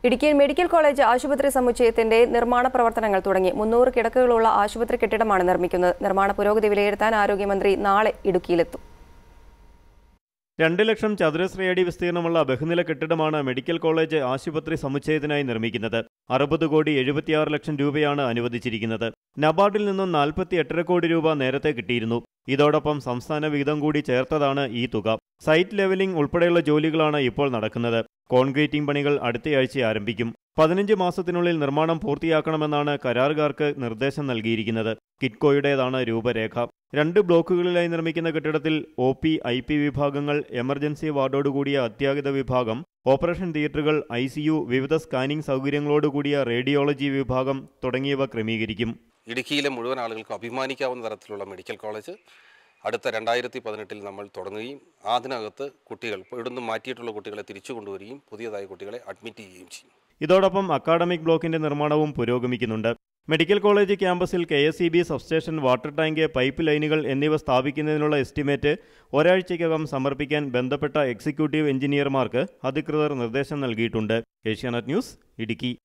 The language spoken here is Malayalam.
ഇടുക്കിയിൽ മെഡിക്കൽ കോളേജ് ആശുപത്രി സമുച്ചയത്തിന്റെ നിർമ്മാണ പ്രവർത്തനങ്ങൾ തുടങ്ങി മുന്നൂറ് കിടക്കകളുള്ള ആശുപത്രി കെട്ടിടമാണ് നിർമ്മിക്കുന്നത് നിർമ്മാണ പുരോഗതി വിലയിരുത്താൻ ആരോഗ്യമന്ത്രി നാളെ ഇടുക്കിയിലെത്തും രണ്ട് ലക്ഷം ചതുരശ്രയടി വിസ്തീർണമുള്ള ബഹുനില കെട്ടിടമാണ് മെഡിക്കൽ കോളേജ് ആശുപത്രി സമുച്ചയത്തിനായി നിർമ്മിക്കുന്നത് അറുപത് കോടി എഴുപത്തിയാറ് ലക്ഷം രൂപയാണ് അനുവദിച്ചിരിക്കുന്നത് നബാർഡിൽ നിന്നും നാൽപ്പത്തി എട്ടര കോടി രൂപ നേരത്തെ കിട്ടിയിരുന്നു ഇതോടൊപ്പം സംസ്ഥാന വിഹിതം കൂടി ചേർത്തതാണ് ഈ തുക സൈറ്റ് ലെവലിംഗ് ഉൾപ്പെടെയുള്ള ജോലികളാണ് ഇപ്പോൾ നടക്കുന്നത് കോൺക്രീറ്റിംഗ് പണികൾ അടുത്തയാഴ്ച ആരംഭിക്കും പതിനഞ്ച് മാസത്തിനുള്ളിൽ നിർമ്മാണം പൂർത്തിയാക്കണമെന്നാണ് കരാറുകാർക്ക് നിർദ്ദേശം നൽകിയിരിക്കുന്നത് കിറ്റ്കോയുടേതാണ് രൂപരേഖ രണ്ട് ബ്ലോക്കുകളിലായി നിർമ്മിക്കുന്ന കെട്ടിടത്തിൽ ഒ പി ഐ പി വിഭാഗങ്ങൾ എമർജൻസി വാർഡോടുകൂടിയ അത്യാഹിത വിഭാഗം ഓപ്പറേഷൻ തിയേറ്ററുകൾ ഐ സി യു വിവിധ സ്കാനിംഗ് സൗകര്യങ്ങളോടുകൂടിയ റേഡിയോളജി വിഭാഗം തുടങ്ങിയവ ക്രമീകരിക്കും ഇടുക്കിയിലെ മുഴുവൻ ആളുകൾക്ക് അഭിമാനിക്കാവുന്ന തരത്തിലുള്ള മെഡിക്കൽ കോളേജ് അടുത്ത രണ്ടായിരത്തി പതിനെട്ടിൽ നമ്മൾ തുടങ്ങുകയും അതിനകത്ത് കുട്ടികൾ ഇവിടുന്ന് മാറ്റിയിട്ടുള്ള കുട്ടികളെ തിരിച്ചു കൊണ്ടുവരികയും പുതിയതായ കുട്ടികളെ അഡ്മിറ്റ് ചെയ്യുകയും ചെയ്യും ഇതോടൊപ്പം അക്കാഡമിക് ബ്ലോക്കിന്റെ നിർമ്മാണവും പുരോഗമിക്കുന്നുണ്ട് മെഡിക്കൽ കോളേജ് ക്യാമ്പസിൽ K S E B substation water tank pipe ലൈനുകൾ എന്നിവ സ്ഥാപിക്കുന്നതിനുള്ള എസ്റ്റിമേറ്റ് ഒരാഴ്ചയ്ക്കകം സമർപ്പിക്കാൻ ബന്ധപ്പെട്ട എക്സിക്യൂട്ടീവ് എഞ്ചിനീയർമാർക്ക് അധികൃതർ നിർദ്ദേശം നൽകിയിട്ടുണ്ട് ഏഷ്യാനെറ്റ് ന്യൂസ് ഇടുക്കി